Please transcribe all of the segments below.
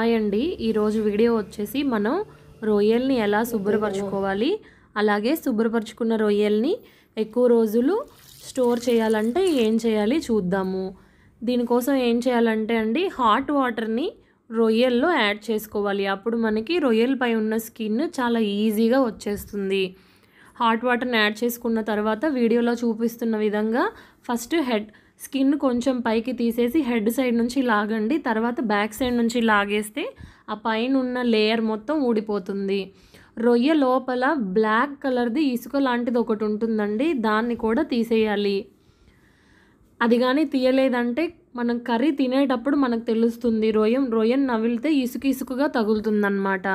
hi అండి ఈరోజు video వచ్చేసి మనం రొయ్యల్ని ఎలా శుభ్రపరచుకోవాలి అలాగే శుభ్రపరచుకున్న రొయ్యల్ని ఎక్కువ రోజులు స్టోర్ చేయాలంటే ఏం చేయాలి చూద్దాము దీనికోసం ఏం చేయాలంటే అండి హాట్ వాటర్ని రొయ్యల్లో యాడ్ చేసుకోవాలి అప్పుడు మనకి రొయ్యలపై ఉన్న స్కిన్ చాలా ఈజీగా వచ్చేస్తుంది హాట్ వాటర్ని యాడ్ చేసుకున్న తర్వాత వీడియోలో చూపిస్తున్న విధంగా ఫస్ట్ హెడ్ స్కిన్ కొంచెం పైకి తీసేసి హెడ్ సైడ్ నుంచి లాగండి తర్వాత బ్యాక్ సైడ్ నుంచి లాగేస్తే ఆ పైన ఉన్న లేయర్ మొత్తం ఊడిపోతుంది రొయ్య లోపల బ్లాక్ కలర్ది ఇసుక లాంటిది ఒకటి ఉంటుందండి దాన్ని కూడా తీసేయాలి అది కానీ తీయలేదంటే మనం కర్రీ తినేటప్పుడు మనకు తెలుస్తుంది రొయ్యం రొయ్యను నవిలితే ఇసుక ఇసుకగా తగులుతుందన్నమాట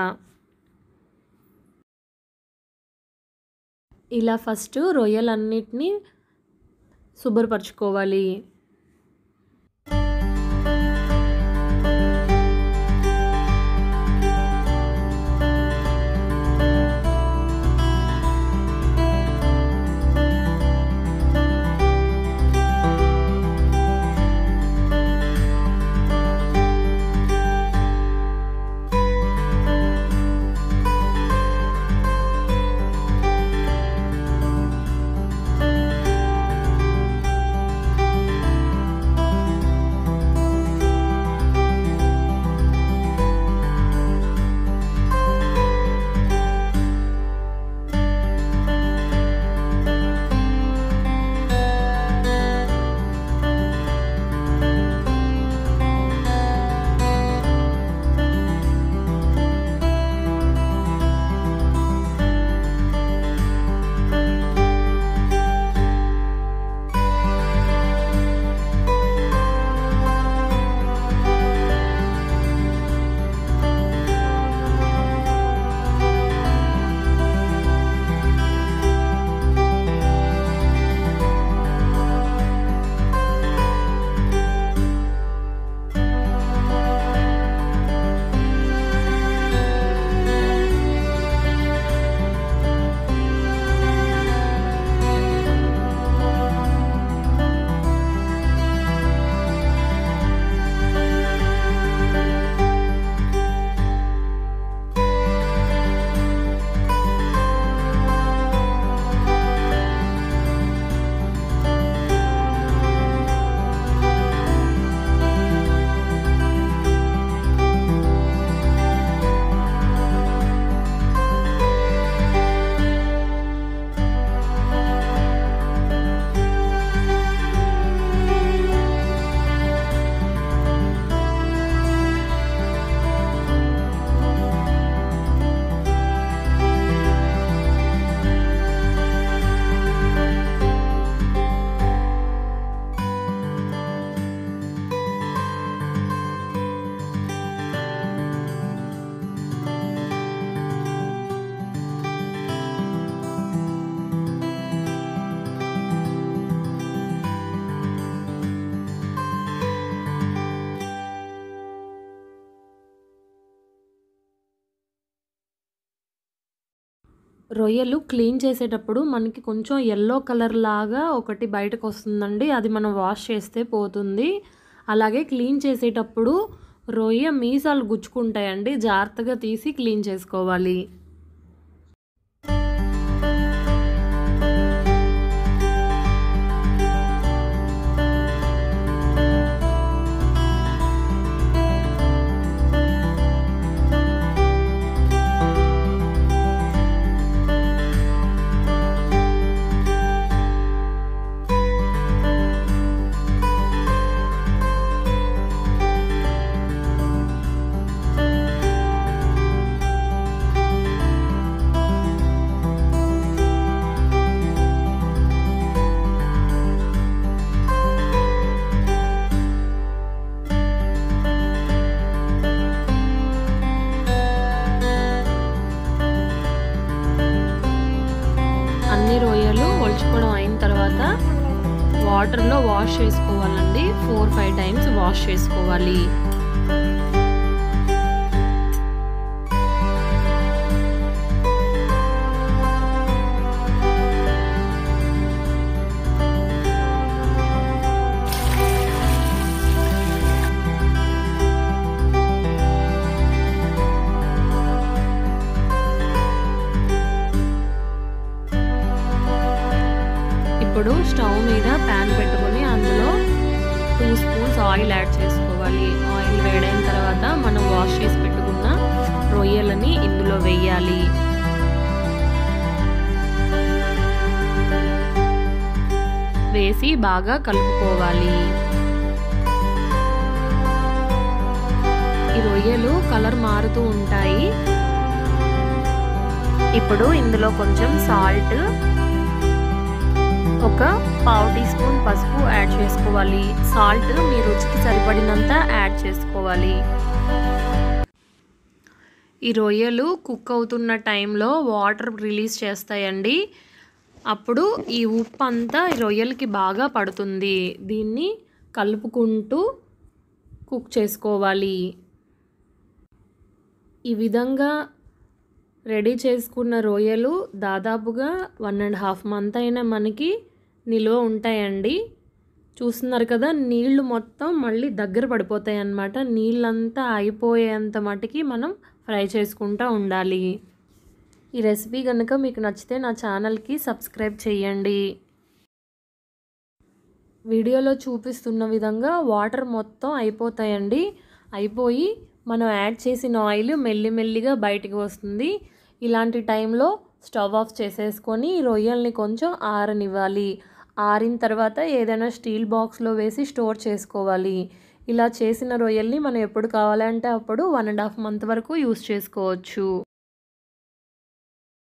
ఇలా ఫస్ట్ రొయ్యలన్నిటినీ శుభ్రపరచుకోవాలి రొయ్యలు క్లీన్ చేసేటప్పుడు మనకి కొంచెం ఎల్లో కలర్ లాగా ఒకటి బయటకు వస్తుందండి అది మనం వాష్ చేస్తే పోతుంది అలాగే క్లీన్ చేసేటప్పుడు రొయ్య మీసాలు గుచ్చుకుంటాయండి జాగ్రత్తగా తీసి క్లీన్ చేసుకోవాలి అన్ని రొయ్యలు ఒలుచుకోవడం అయిన తర్వాత వాటర్లో వాష్ చేసుకోవాలండి ఫోర్ ఫైవ్ టైమ్స్ వాష్ చేసుకోవాలి ఇప్పుడు స్టవ్ మీద ప్యాన్ పెట్టుకొని అందులో టూ స్పూన్స్ ఆయిల్ యాడ్ చేసుకోవాలి ఆయిల్ వేడైన తర్వాత మనం వాష్ చేసి పెట్టుకున్న రొయ్యలని ఇందులో వేయాలి వేసి బాగా కలుపుకోవాలి ఈ రొయ్యలు కలర్ మారుతూ ఉంటాయి ఇప్పుడు ఇందులో కొంచెం సాల్ట్ ఒక పావు టీ స్పూన్ పసుపు యాడ్ చేసుకోవాలి సాల్ట్ మీ రుచికి సరిపడినంత యాడ్ చేసుకోవాలి ఈ రొయ్యలు కుక్ అవుతున్న టైంలో వాటర్ రిలీజ్ చేస్తాయండి అప్పుడు ఈ ఉప్పు అంతా ఈ రొయ్యలకి బాగా పడుతుంది దీన్ని కలుపుకుంటూ కుక్ చేసుకోవాలి ఈ విధంగా రెడీ చేసుకున్న రొయ్యలు దాదాపుగా వన్ అండ్ హాఫ్ మంత్ అయినా మనకి నిల్వ ఉంటాయండి చూస్తున్నారు కదా నీళ్లు మొత్తం మళ్ళీ దగ్గర పడిపోతాయి అన్నమాట నీళ్ళంతా అయిపోయేంత మటుకి మనం ఫ్రై చేసుకుంటూ ఉండాలి ఈ రెసిపీ కనుక మీకు నచ్చితే నా ఛానల్కి సబ్స్క్రైబ్ చేయండి వీడియోలో చూపిస్తున్న విధంగా వాటర్ మొత్తం అయిపోతాయండి అయిపోయి మనం యాడ్ చేసిన ఆయిల్ మెల్లిమెల్లిగా బయటికి వస్తుంది ఇలాంటి టైంలో స్టవ్ ఆఫ్ చేసేసుకొని రొయ్యల్ని కొంచెం ఆరనివ్వాలి ఆరిన తర్వాత ఏదైనా స్టీల్ బాక్స్లో వేసి స్టోర్ చేసుకోవాలి ఇలా చేసిన రొయ్యల్ని మనం ఎప్పుడు కావాలంటే అప్పుడు వన్ అండ్ హాఫ్ మంత్ వరకు యూస్ చేసుకోవచ్చు